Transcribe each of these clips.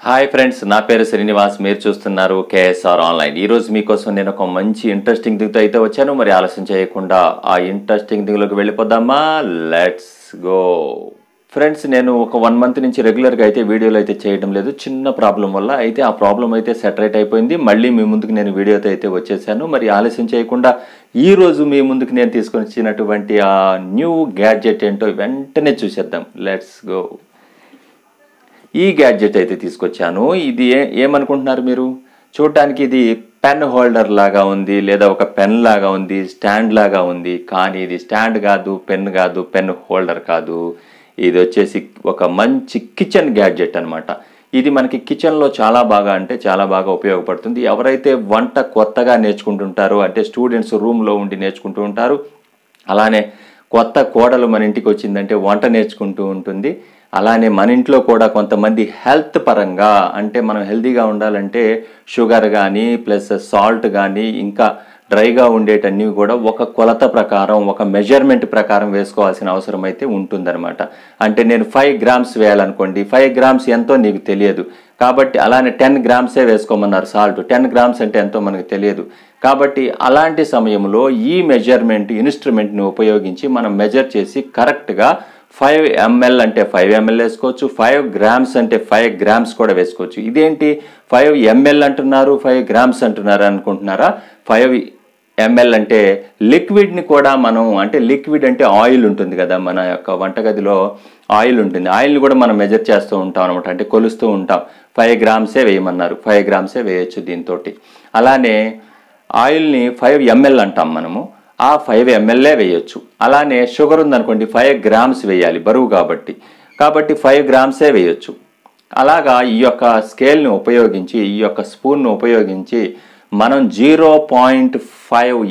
hi friends నా పేరు శ్రీనివాస్ మీరు చూస్తున్నారు కేఎస్ఆర్ ఆన్లైన్ ఈ రోజు మీకోసం నేను ఒక మంచి ఇంట్రెస్టింగ్ దిగుతో అయితే వచ్చాను మరి ఆలస్యం చేయకుండా ఆ ఇంట్రెస్టింగ్ దిగులోకి వెళ్ళిపోదామా లెట్స్ గో ఫ్రెండ్స్ నేను ఒక వన్ మంత్ నుంచి రెగ్యులర్గా అయితే వీడియోలు అయితే చేయడం లేదు చిన్న ప్రాబ్లం వల్ల అయితే ఆ ప్రాబ్లం అయితే సెటరేట్ అయిపోయింది మళ్ళీ మీ ముందుకు నేను వీడియోతో అయితే వచ్చేసాను మరి ఆలస్యం చేయకుండా ఈ రోజు మీ ముందుకు నేను తీసుకొని వచ్చినటువంటి ఆ న్యూ గ్యాడ్జెట్ ఏంటో వెంటనే చూసేద్దాం లెట్స్ గో ఈ గ్యాడ్జెట్ అయితే తీసుకొచ్చాను ఇది ఏ ఏమనుకుంటున్నారు మీరు చూడటానికి ఇది పెన్ హోల్డర్ లాగా ఉంది లేదా ఒక పెన్ లాగా ఉంది స్టాండ్ లాగా ఉంది కానీ ఇది స్టాండ్ కాదు పెన్ కాదు పెన్ హోల్డర్ కాదు ఇది వచ్చేసి ఒక మంచి కిచెన్ గ్యాడ్జెట్ అన్నమాట ఇది మనకి కిచెన్లో చాలా బాగా అంటే చాలా బాగా ఉపయోగపడుతుంది ఎవరైతే వంట కొత్తగా నేర్చుకుంటుంటారో అంటే స్టూడెంట్స్ రూమ్లో ఉండి నేర్చుకుంటూ ఉంటారు అలానే కొత్త కోడలు మన ఇంటికి వచ్చిందంటే వంట నేర్చుకుంటూ ఉంటుంది అలానే మన ఇంట్లో కూడా కొంతమంది హెల్త్ పరంగా అంటే మనం హెల్తీగా ఉండాలంటే షుగర్ కానీ ప్లస్ సాల్ట్ కానీ ఇంకా డ్రైగా ఉండేటన్నీ కూడా ఒక కొలత ప్రకారం ఒక మెజర్మెంట్ ప్రకారం వేసుకోవాల్సిన అవసరం అయితే ఉంటుందన్నమాట అంటే నేను ఫైవ్ గ్రామ్స్ వేయాలనుకోండి ఫైవ్ గ్రామ్స్ ఎంతో నీకు తెలియదు కాబట్టి అలానే టెన్ గ్రామ్సే వేసుకోమన్నారు సాల్ట్ టెన్ గ్రామ్స్ అంటే ఎంతో మనకు తెలియదు కాబట్టి అలాంటి సమయంలో ఈ మెజర్మెంట్ ఇన్స్ట్రుమెంట్ని ఉపయోగించి మనం మెజర్ చేసి కరెక్ట్గా ఫైవ్ ఎంఎల్ అంటే ఫైవ్ ఎంఎల్ వేసుకోవచ్చు ఫైవ్ గ్రామ్స్ అంటే ఫైవ్ గ్రామ్స్ కూడా వేసుకోవచ్చు ఇదేంటి ఫైవ్ ఎంఎల్ అంటున్నారు ఫైవ్ గ్రామ్స్ అంటున్నారు అనుకుంటున్నారా ఫైవ్ ఎంఎల్ అంటే లిక్విడ్ని కూడా మనం అంటే లిక్విడ్ అంటే ఆయిల్ ఉంటుంది కదా మన యొక్క వంటగదిలో ఆయిల్ ఉంటుంది ఆయిల్ని కూడా మనం మెజర్ చేస్తూ ఉంటాం అనమాట అంటే కొలుస్తూ ఉంటాం ఫైవ్ గ్రామ్సే వేయమన్నారు ఫైవ్ గ్రామ్సే వేయచ్చు దీంతో అలానే ఆయిల్ని ఫైవ్ ఎంఎల్ అంటాం మనము ఆ ఫైవ్ ఎంఎల్ఏ వేయొచ్చు అలానే షుగర్ ఉందనుకోండి ఫైవ్ గ్రామ్స్ వేయాలి బరువు కాబట్టి కాబట్టి ఫైవ్ గ్రామ్సే వేయొచ్చు అలాగా ఈ యొక్క స్కేల్ని ఉపయోగించి ఈ యొక్క స్పూన్ను ఉపయోగించి మనం zero point five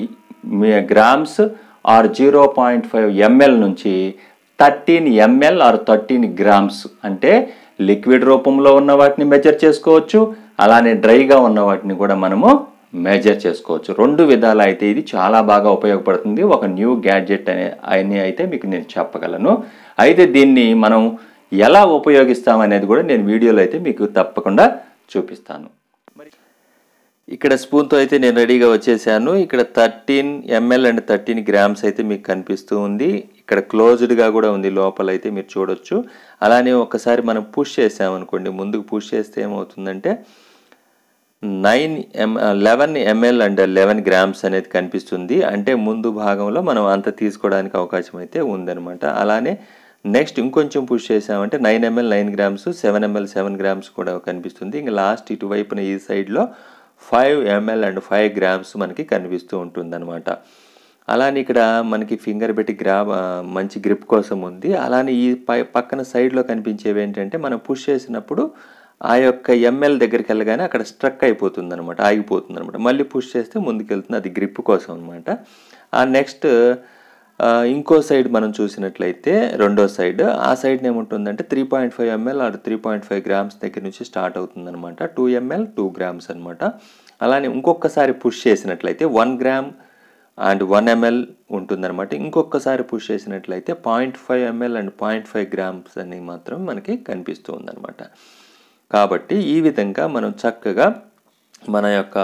grams or zero point five ML నుంచి thirteen ML or thirteen grams అంటే లిక్విడ్ రూపంలో ఉన్న వాటిని మెజర్ చేసుకోవచ్చు అలానే డ్రైగా ఉన్న వాటిని కూడా మనము మెజర్ చేసుకోవచ్చు రెండు విధాలు అయితే ఇది చాలా బాగా ఉపయోగపడుతుంది ఒక న్యూ గ్యాడ్జెట్ అనే అని అయితే మీకు నేను చెప్పగలను అయితే దీన్ని మనం ఎలా ఉపయోగిస్తామనేది కూడా నేను వీడియోలో అయితే మీకు తప్పకుండా చూపిస్తాను ఇక్కడ స్పూన్తో అయితే నేను రెడీగా వచ్చేసాను ఇక్కడ thirteen ML and thirteen grams అయితే మీకు కనిపిస్తూ ఉంది ఇక్కడ క్లోజ్డ్గా కూడా ఉంది లోపల అయితే మీరు చూడొచ్చు అలానే ఒకసారి మనం పుష్ చేసామనుకోండి ముందుకు పుష్ చేస్తే ఏమవుతుందంటే nine M eleven ML and eleven grams అనేది కనిపిస్తుంది అంటే ముందు భాగంలో మనం అంత తీసుకోవడానికి అవకాశం అయితే ఉందన్నమాట అలానే నెక్స్ట్ ఇంకొంచెం పుష్ చేసామంటే nine ML nine grams seven ML seven grams కూడా కనిపిస్తుంది ఇంకా లాస్ట్ ఇటువైపున ఈ సైడ్లో five ML and five grams మనకి కనిపిస్తూ ఉంటుందన్నమాట అలానే ఇక్కడ మనకి ఫింగర్ పెట్టి గ్రాబ్ మంచి గ్రిప్ కోసం ఉంది అలానే ఈ పై పక్కన సైడ్లో కనిపించేవి ఏంటంటే మనం పుష్ చేసినప్పుడు ఆ యొక్క ఎంఎల్ దగ్గరికి వెళ్ళగానే అక్కడ స్ట్రక్ అయిపోతుంది అనమాట ఆగిపోతుంది అనమాట మళ్ళీ పుష్ చేస్తే ముందుకెళ్తుంది అది గ్రిప్ కోసం అనమాట ఆ నెక్స్ట్ ఇంకో సైడ్ మనం చూసినట్లయితే రెండో సైడ్ ఆ సైడ్ ఏముంటుందంటే three point five ML or three point five grams దగ్గర నుంచి స్టార్ట్ అవుతుంది అనమాట టూ ఎంఎల్ టూ గ్రామ్స్ అనమాట అలానే ఇంకొకసారి పుష్ చేసినట్లయితే one gram and one ML ఉంటుందన్నమాట ఇంకొకసారి పుష్ చేసినట్లయితే point five ML and point five grams అని మాత్రం మనకి కనిపిస్తూ ఉందన్నమాట కాబట్టి ఈ విధంగా మనం చక్కగా మన యొక్క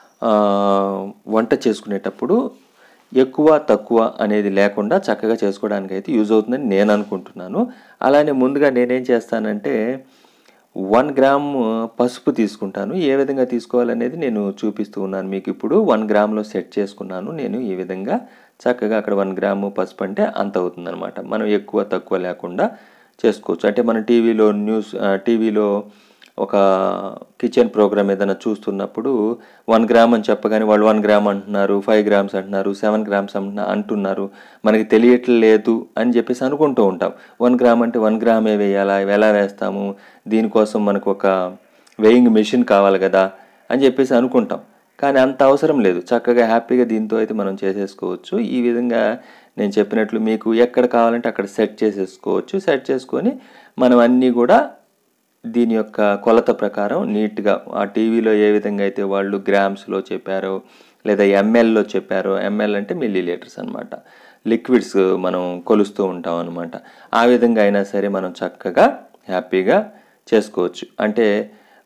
వంట చేసుకునేటప్పుడు ఎక్కువ తక్కువ అనేది లేకుండా చక్కగా చేసుకోవడానికి అయితే యూజ్ అవుతుందని నేను అనుకుంటున్నాను అలానే ముందుగా నేనేం చేస్తానంటే వన్ గ్రామ్ పసుపు తీసుకుంటాను ఏ విధంగా తీసుకోవాలనేది నేను చూపిస్తూ ఉన్నాను మీకు ఇప్పుడు వన్ గ్రామ్లో సెట్ చేసుకున్నాను నేను ఈ విధంగా చక్కగా అక్కడ వన్ గ్రాము పసుపు అంటే అంత అవుతుందన్నమాట మనం ఎక్కువ తక్కువ లేకుండా చేసుకోవచ్చు అంటే మన టీవీలో న్యూస్ టీవీలో ఒక కిచెన్ ప్రోగ్రామ్ ఏదైనా చూస్తున్నప్పుడు వన్ గ్రామ్ అని చెప్పగానే వాళ్ళు వన్ గ్రామ్ అంటున్నారు ఫైవ్ గ్రామ్స్ అంటున్నారు సెవెన్ గ్రామ్స్ అంటున్నారు మనకి తెలియట్లేదు అని చెప్పేసి అనుకుంటూ ఉంటాం వన్ గ్రామ్ అంటే వన్ గ్రామే వేయాలా ఎలా వేస్తాము దీనికోసం మనకు ఒక వెయింగ్ మెషిన్ కావాలి కదా అని చెప్పేసి అనుకుంటాం కానీ అంత అవసరం లేదు చక్కగా హ్యాపీగా దీంతో అయితే మనం చేసేసుకోవచ్చు ఈ విధంగా నేను చెప్పినట్లు మీకు ఎక్కడ కావాలంటే అక్కడ సెట్ చేసేసుకోవచ్చు సెట్ చేసుకొని మనం అన్నీ కూడా దీని యొక్క కొలత ప్రకారం నీట్గా ఆ టీవీలో ఏ విధంగా అయితే వాళ్ళు గ్రామ్స్లో చెప్పారో లేదా ఎంఎల్లో చెప్పారో ఎంఎల్ అంటే మిల్లీ లీటర్స్ అనమాట లిక్విడ్స్ మనం కొలుస్తూ ఉంటాం అనమాట ఆ విధంగా అయినా సరే మనం చక్కగా హ్యాపీగా చేసుకోవచ్చు అంటే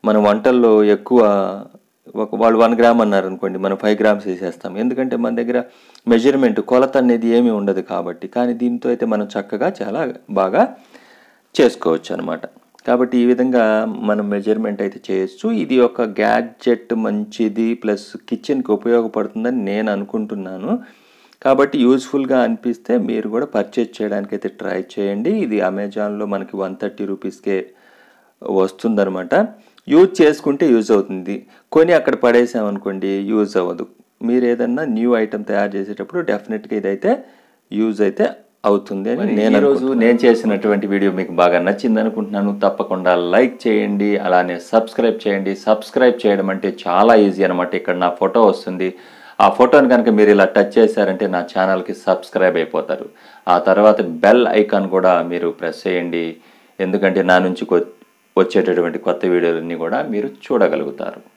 మన వంటల్లో ఎక్కువ ఒక వాళ్ళు వన్ గ్రామ్ అన్నారు అనుకోండి మనం ఫైవ్ గ్రామ్స్ వేసేస్తాం ఎందుకంటే మన దగ్గర మెజర్మెంట్ కొలత అనేది ఏమీ ఉండదు కాబట్టి కానీ దీంతో అయితే మనం చక్కగా చాలా బాగా చేసుకోవచ్చు అనమాట కాబట్టి ఈ విధంగా మనం మెజర్మెంట్ అయితే చేయొచ్చు ఇది ఒక గ్యాడ్జెట్ మంచిది ప్లస్ కిచెన్కి ఉపయోగపడుతుందని నేను అనుకుంటున్నాను కాబట్టి యూజ్ఫుల్గా అనిపిస్తే మీరు కూడా పర్చేజ్ చేయడానికి అయితే ట్రై చేయండి ఇది అమెజాన్లో మనకి వన్ థర్టీ రూపీస్కే వస్తుందనమాట యూజ్ చేసుకుంటే యూజ్ అవుతుంది కొని అక్కడ పడేసామనుకోండి యూజ్ అవ్వదు మీరు ఏదన్నా న్యూ ఐటమ్ తయారు చేసేటప్పుడు డెఫినెట్గా ఇదైతే యూజ్ అయితే అవుతుంది అని నేను రోజు నేను చేసినటువంటి వీడియో మీకు బాగా నచ్చింది అనుకుంటున్నాను తప్పకుండా లైక్ చేయండి అలానే సబ్స్క్రైబ్ చేయండి సబ్స్క్రైబ్ చేయడం అంటే చాలా ఈజీ అనమాట ఇక్కడ నా ఫోటో వస్తుంది ఆ ఫోటోని కనుక మీరు ఇలా టచ్ చేశారంటే నా ఛానల్కి సబ్స్క్రైబ్ అయిపోతారు ఆ తర్వాత బెల్ ఐకాన్ కూడా మీరు ప్రెస్ చేయండి ఎందుకంటే నా నుంచి కొ- వచ్చేటటువంటి కొత్త వీడియోలన్నీ కూడా మీరు చూడగలుగుతారు